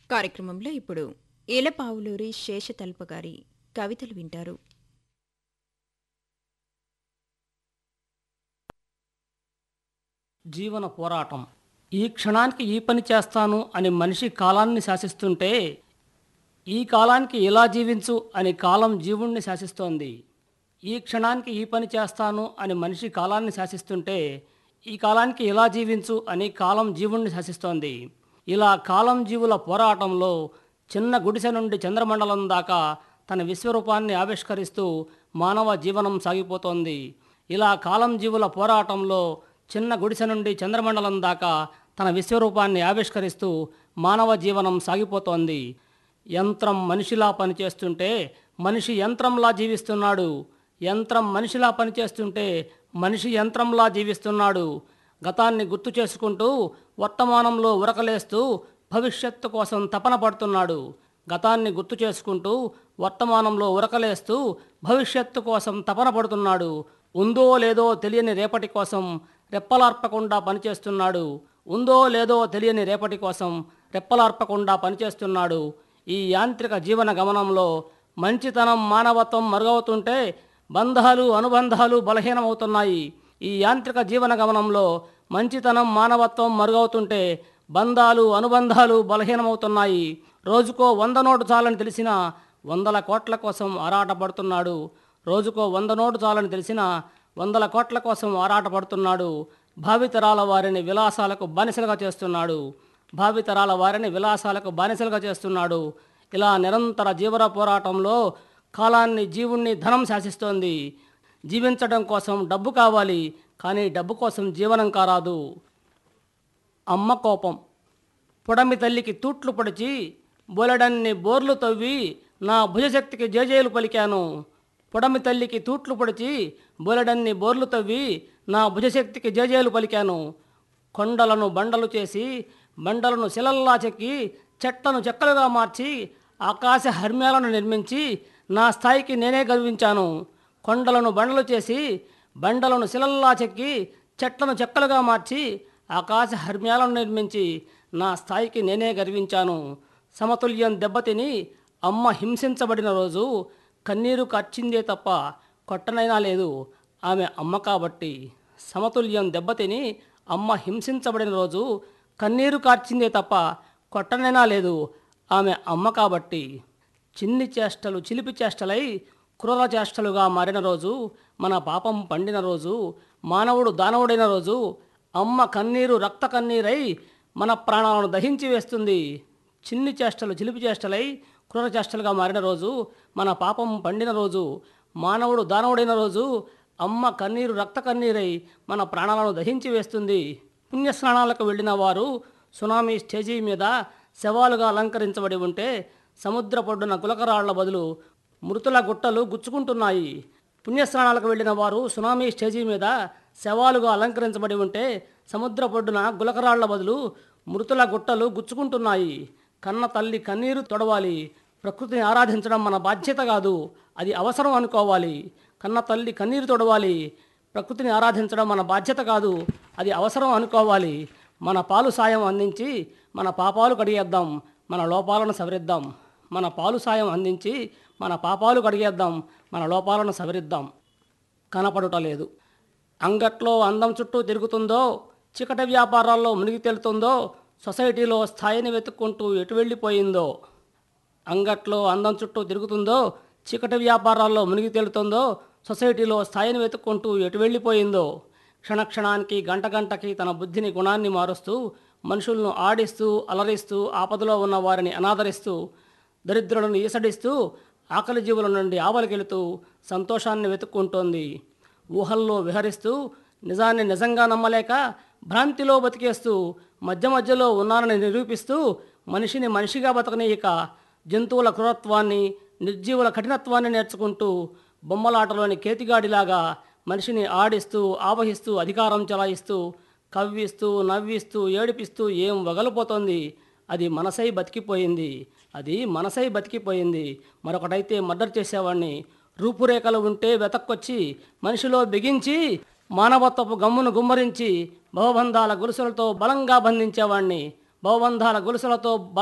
కార్యక్రమంలో ఇప్పుడు ఏలపావులూరి శేషతల్ప గారి కవితలు వింటారు జీవన పోరాటం ఈ క్షణానికి ఈ పని చేస్తాను అని మనిషి కాలాన్ని శాసిస్తుంటే ఈ కాలానికి ఇలా జీవించు అని కాలం జీవుణ్ణి శాసిస్తోంది ఈ క్షణానికి ఈ పని చేస్తాను అని మనిషి కాలాన్ని శాసిస్తుంటే ఈ కాలానికి ఇలా జీవించు అని కాలం జీవుణ్ణి శాసిస్తోంది ఇలా కాలం జీవుల పోరాటంలో చిన్న గుడిసె నుండి చంద్రమండలం దాకా తన విశ్వరూపాన్ని ఆవిష్కరిస్తూ మానవ జీవనం సాగిపోతోంది ఇలా కాలం జీవుల పోరాటంలో చిన్న గుడిసె నుండి చంద్రమండలం దాకా తన విశ్వరూపాన్ని ఆవిష్కరిస్తూ మానవ జీవనం సాగిపోతోంది యంత్రం మనిషిలా పనిచేస్తుంటే మనిషి యంత్రంలా జీవిస్తున్నాడు యంత్రం మనిషిలా పనిచేస్తుంటే మనిషి యంత్రంలా జీవిస్తున్నాడు గతాన్ని గుర్తు చేసుకుంటూ వర్తమానంలో ఉరకలేస్తూ భవిష్యత్తు కోసం తపన పడుతున్నాడు గతాన్ని గుర్తు చేసుకుంటూ వర్తమానంలో ఉరకలేస్తూ భవిష్యత్తు కోసం తపన పడుతున్నాడు ఉందో లేదో తెలియని రేపటి కోసం రెప్పలార్పకుండా పనిచేస్తున్నాడు ఉందో లేదో తెలియని రేపటి కోసం రెప్పలార్పకుండా పనిచేస్తున్నాడు ఈ యాంత్రిక జీవన గమనంలో మంచితనం మానవత్వం మరుగవుతుంటే బంధాలు అనుబంధాలు బలహీనమవుతున్నాయి ఈ యాంత్రిక జీవన గమనంలో మంచితనం మానవత్వం మరుగవుతుంటే బంధాలు అనుబంధాలు బలహీనమవుతున్నాయి రోజుకో వంద నోటు చాలని తెలిసిన వందల కోట్ల కోసం ఆరాటపడుతున్నాడు రోజుకో వంద నోటు చాలని తెలిసిన వందల కోట్ల కోసం ఆరాటపడుతున్నాడు భావితరాల వారిని విలాసాలకు బానిసలుగా చేస్తున్నాడు భావితరాల వారిని విలాసాలకు బానిసలుగా చేస్తున్నాడు ఇలా నిరంతర జీవన పోరాటంలో కాలాన్ని జీవుణ్ణి ధనం శాసిస్తోంది జీవించడం కోసం డబ్బు కావాలి కానీ డబ్బు కోసం జీవనం కారాదు అమ్మ కోపం పొడమి తల్లికి తూట్లు పొడిచి బోలెడన్ని బోర్లు తవ్వి నా భుజశక్తికి జేజేలు పలికాను పొడమి తల్లికి తూట్లు పొడిచి బోలెడన్ని బోర్లు తవ్వి నా భుజశక్తికి జేజేలు పలికాను కొండలను బండలు చేసి బండలను శిలల్లా చెక్కి చెట్లను చెక్కలుగా మార్చి ఆకాశ హర్మ్యాలను నిర్మించి నా స్థాయికి నేనే గర్వించాను కొండలను బండలు చేసి బండలను శిలల్లా చెక్కి చెట్లను చెక్కలుగా మార్చి ఆకాశ హర్మ్యాలను నిర్మించి నా స్థాయికి నేనే గర్వించాను సమతుల్యం దెబ్బతిని అమ్మ హింసించబడిన రోజు కన్నీరు కార్చిందే తప్ప కొట్టనైనా లేదు ఆమె అమ్మ కాబట్టి సమతుల్యం దెబ్బతిని అమ్మ హింసించబడిన రోజు కన్నీరు కార్చిందే తప్ప కొట్టనైనా లేదు ఆమె అమ్మ కాబట్టి చిన్ని చేష్టలు చిలిపి చేష్టలై క్రూర చేష్టలుగా మారిన రోజు మన పాపం పండిన రోజు మానవుడు దానవుడైన రోజు అమ్మ కన్నీరు రక్త కన్నీరై మన ప్రాణాలను దహించి వేస్తుంది చిన్ని చేష్టలు చిలిపి చేష్టలై క్రూర చేష్టలుగా మారిన రోజు మన పాపం పండిన రోజు మానవుడు దానవుడైన రోజు అమ్మ కన్నీరు రక్త కన్నీరై మన ప్రాణాలను దహించి వేస్తుంది పుణ్యస్నానాలకు వెళ్ళిన వారు సునామీ స్టేజీ మీద శవాలుగా అలంకరించబడి ఉంటే సముద్ర పొడ్డున గులకరాళ్ల బదులు మృతుల గుట్టలు గుచ్చుకుంటున్నాయి పుణ్యస్నానాలకు వెళ్ళిన వారు సునామీ స్టేజీ మీద శవాలుగా అలంకరించబడి ఉంటే సముద్ర పొడ్డున గులకరాళ్ల బదులు మృతుల గుట్టలు గుచ్చుకుంటున్నాయి కన్న తల్లి కన్నీరు తొడవాలి ప్రకృతిని ఆరాధించడం మన బాధ్యత కాదు అది అవసరం అనుకోవాలి కన్న తల్లి కన్నీరు తొడవాలి ప్రకృతిని ఆరాధించడం మన బాధ్యత కాదు అది అవసరం అనుకోవాలి మన పాలు సాయం అందించి మన పాపాలు కడిగేద్దాం మన లోపాలను సవరిద్దాం మన పాలు సాయం అందించి మన పాపాలు కడిగేద్దాం మన లోపాలను సవరిద్దాం కనపడుట లేదు అంగట్లో అందం చుట్టూ తిరుగుతుందో చికట వ్యాపారాల్లో మునిగి తేలుతుందో సొసైటీలో స్థాయిని వెతుక్కుంటూ ఎటు వెళ్ళిపోయిందో అంగట్లో అందం చుట్టూ తిరుగుతుందో చీకటి వ్యాపారాల్లో మునిగి తేలుతుందో సొసైటీలో స్థాయిని వెతుక్కుంటూ ఎటు వెళ్ళిపోయిందో క్షణక్షణానికి గంట గంటకి తన బుద్ధిని గుణాన్ని మారుస్తూ మనుషులను ఆడిస్తూ అలరిస్తూ ఆపదలో ఉన్న వారిని అనాదరిస్తూ దరిద్రులను ఈసడిస్తూ ఆకలి జీవుల నుండి ఆవలికెళుతూ సంతోషాన్ని వెతుక్కుంటోంది ఊహల్లో విహరిస్తూ నిజాన్ని నిజంగా నమ్మలేక భ్రాంతిలో బతికేస్తూ మధ్య మధ్యలో ఉన్నానని నిరూపిస్తూ మనిషిని మనిషిగా బతకనీయక జంతువుల క్రూరత్వాన్ని నిర్జీవుల కఠినత్వాన్ని నేర్చుకుంటూ బొమ్మలాటలోని కేతిగాడిలాగా మనిషిని ఆడిస్తూ ఆవహిస్తూ అధికారం చలాయిస్తూ కవ్విస్తూ నవ్విస్తూ ఏడిపిస్తూ ఏం వగలిపోతోంది అది మనసై బతికిపోయింది అది మనసై బతికిపోయింది మరొకటైతే మర్డర్ చేసేవాడిని రూపురేఖలు ఉంటే వెతక్కొచ్చి మనిషిలో బిగించి మానవత్వపు గమ్మును గుమ్మరించి భవబంధాల గొలుసులతో బలంగా బంధించేవాణ్ణి భవబంధాల గొలుసులతో బల